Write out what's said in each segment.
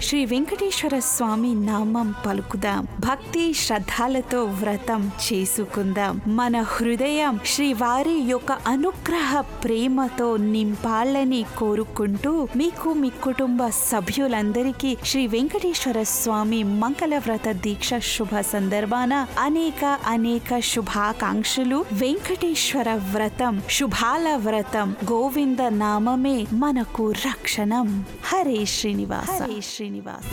శ్రీ వెంకటేశ్వర స్వామి నామం పలుకుదాం భక్తి శ్రద్ధలతో వ్రతం చేసుకుందాం మన హృదయం శ్రీవారి యొక్క అనుగ్రహ ప్రేమతో నింపాలని కోరుకుంటూ మీకు మీ కుటుంబ సభ్యులందరికీ శ్రీ వెంకటేశ్వర స్వామి మంగళ వ్రత దీక్ష శుభ సందర్భాన అనేక అనేక శుభాకాంక్షలు వెంకటేశ్వర వ్రతం శుభాల వ్రతం గోవింద నామమే మనకు రక్షణం హరే శ్రీనివాస హరే శ్రీనివాస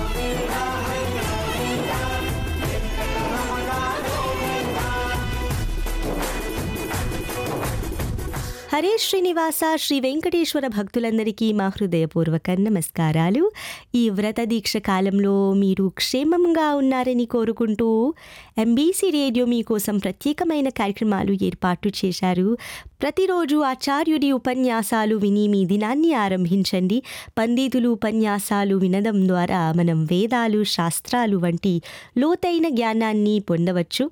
హరే శ్రీనివాస శ్రీ వెంకటేశ్వర భక్తులందరికీ మా హృదయపూర్వక నమస్కారాలు ఈ వ్రత దీక్ష కాలంలో మీరు క్షేమంగా ఉన్నారని కోరుకుంటూ ఎంబీసీ రేడియో మీకోసం ప్రత్యేకమైన కార్యక్రమాలు ఏర్పాటు చేశారు ప్రతిరోజు ఆచార్యుడి ఉపన్యాసాలు విని మీ దినాన్ని ఆరంభించండి పండితులు ఉపన్యాసాలు వినడం ద్వారా మనం వేదాలు శాస్త్రాలు వంటి లోతైన జ్ఞానాన్ని పొందవచ్చు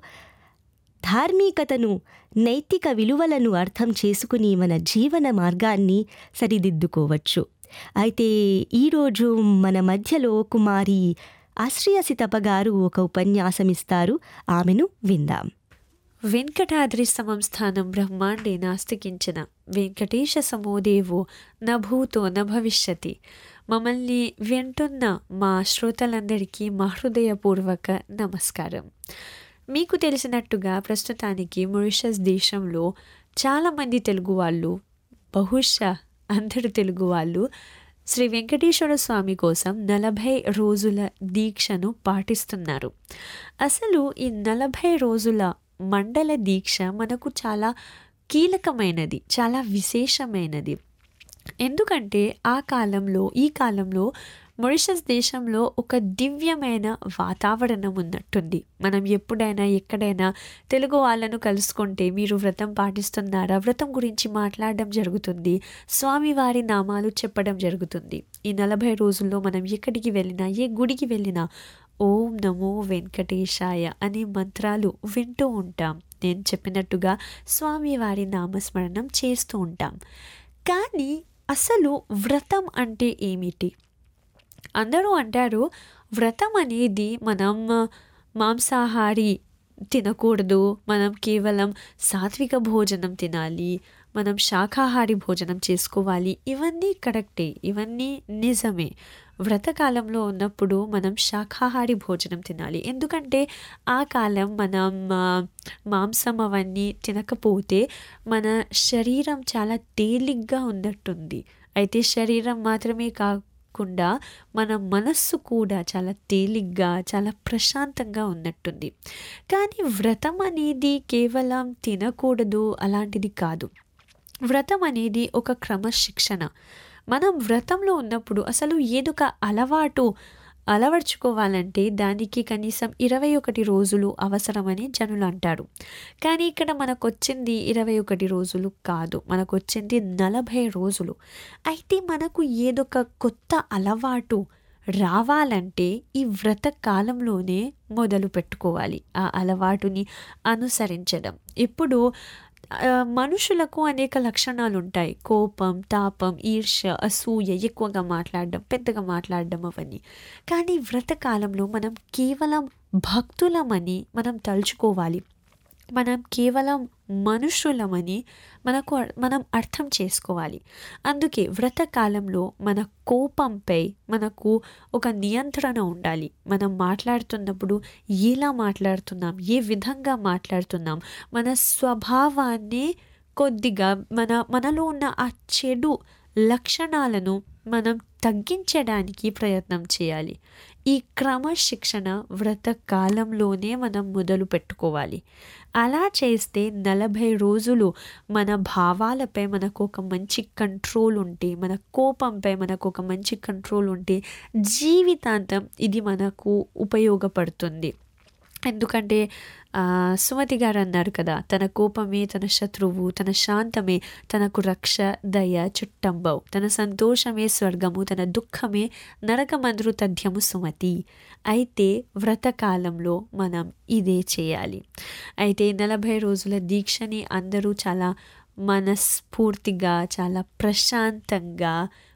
ధార్మికతను నైతిక విలువలను అర్థం చేసుకుని మన జీవన మార్గాన్ని సరిదిద్దుకోవచ్చు అయితే ఈరోజు మన మధ్యలో కుమారి ఆశ్రయ సితప గారు ఒక ఉపన్యాసం ఇస్తారు ఆమెను విందాం వెంకటాద్రి సమం స్థానం బ్రహ్మాండే నాస్తికించిన వెంకటేశ సమోదేవో న భూతో న భవిష్యతి మమ్మల్ని వింటున్న మా శ్రోతలందరికీ మా హృదయపూర్వక నమస్కారం మీకు తెలిసినట్టుగా ప్రస్తుతానికి మొరిషస్ దేశంలో చాలామంది తెలుగు వాళ్ళు బహుశా అందరు తెలుగు వాళ్ళు శ్రీ వెంకటేశ్వర స్వామి కోసం నలభై రోజుల దీక్షను పాటిస్తున్నారు అసలు ఈ నలభై రోజుల మండల దీక్ష మనకు చాలా కీలకమైనది చాలా విశేషమైనది ఎందుకంటే ఆ కాలంలో ఈ కాలంలో మొరిషస్ దేశంలో ఒక దివ్యమైన వాతావరణం ఉన్నట్టుంది మనం ఎప్పుడైనా ఎక్కడైనా తెలుగు వాళ్ళను కలుసుకుంటే మీరు వ్రతం పాటిస్తున్నారా వ్రతం గురించి మాట్లాడడం జరుగుతుంది స్వామివారి నామాలు చెప్పడం జరుగుతుంది ఈ నలభై రోజుల్లో మనం ఎక్కడికి వెళ్ళినా ఏ గుడికి వెళ్ళినా ఓం నమో వెంకటేశాయ అనే మంత్రాలు వింటూ ఉంటాం నేను చెప్పినట్టుగా స్వామివారి నామస్మరణం చేస్తూ ఉంటాం కానీ అసలు వ్రతం అంటే ఏమిటి అందరూ అంటారు వ్రతం అనేది మనం మాంసాహారి తినకూడదు మనం కేవలం సాత్విక భోజనం తినాలి మనం శాకాహారి భోజనం చేసుకోవాలి ఇవన్నీ కరెక్టే ఇవన్నీ నిజమే వ్రతకాలంలో ఉన్నప్పుడు మనం శాకాహారి భోజనం తినాలి ఎందుకంటే ఆ కాలం మనం మాంసం అవన్నీ తినకపోతే మన శరీరం చాలా తేలిగ్గా ఉన్నట్టుంది అయితే శరీరం మాత్రమే కా కాకుండా మన మనస్సు కూడా చాలా తేలిగ్గా చాలా ప్రశాంతంగా ఉన్నట్టుంది కానీ వ్రతం అనేది కేవలం తినకూడదు అలాంటిది కాదు వ్రతం అనేది ఒక క్రమశిక్షణ మనం వ్రతంలో ఉన్నప్పుడు అసలు ఏదొక అలవాటు అలవర్చుకోవాలంటే దానికి కనీసం ఇరవై ఒకటి రోజులు అవసరమని జనులు అంటారు కానీ ఇక్కడ మనకు వచ్చింది ఇరవై ఒకటి రోజులు కాదు మనకు వచ్చింది నలభై రోజులు అయితే మనకు ఏదొక కొత్త అలవాటు రావాలంటే ఈ వ్రత కాలంలోనే మొదలు పెట్టుకోవాలి ఆ అలవాటుని అనుసరించడం ఇప్పుడు మనుషులకు అనేక లక్షణాలు ఉంటాయి కోపం తాపం ఈర్ష్య అసూయ ఎక్కువగా మాట్లాడడం పెద్దగా మాట్లాడడం అవన్నీ కానీ వ్రతకాలంలో మనం కేవలం భక్తులమని మనం తలుచుకోవాలి మనం కేవలం మనుషులమని మనకు మనం అర్థం చేసుకోవాలి అందుకే వ్రతకాలంలో మన కోపంపై మనకు ఒక నియంత్రణ ఉండాలి మనం మాట్లాడుతున్నప్పుడు ఎలా మాట్లాడుతున్నాం ఏ విధంగా మాట్లాడుతున్నాం మన స్వభావాన్ని కొద్దిగా మన మనలో ఉన్న ఆ చెడు లక్షణాలను మనం తగ్గించడానికి ప్రయత్నం చేయాలి ఈ క్రమశిక్షణ వ్రత కాలంలోనే మనం మొదలు పెట్టుకోవాలి అలా చేస్తే నలభై రోజులు మన భావాలపై మనకు ఒక మంచి కంట్రోల్ ఉంటే మన కోపంపై మనకు ఒక మంచి కంట్రోల్ ఉంటే జీవితాంతం ఇది మనకు ఉపయోగపడుతుంది ఎందుకంటే సుమతి గారు అన్నారు కదా తన కోపమే తన శత్రువు తన శాంతమే తనకు రక్ష దయ చుట్టంబవు తన సంతోషమే స్వర్గము తన దుఃఖమే నరకమందురు తథ్యము సుమతి అయితే వ్రతకాలంలో మనం ఇదే చేయాలి అయితే నలభై రోజుల దీక్షని అందరూ చాలా మనస్ఫూర్తిగా చాలా ప్రశాంతంగా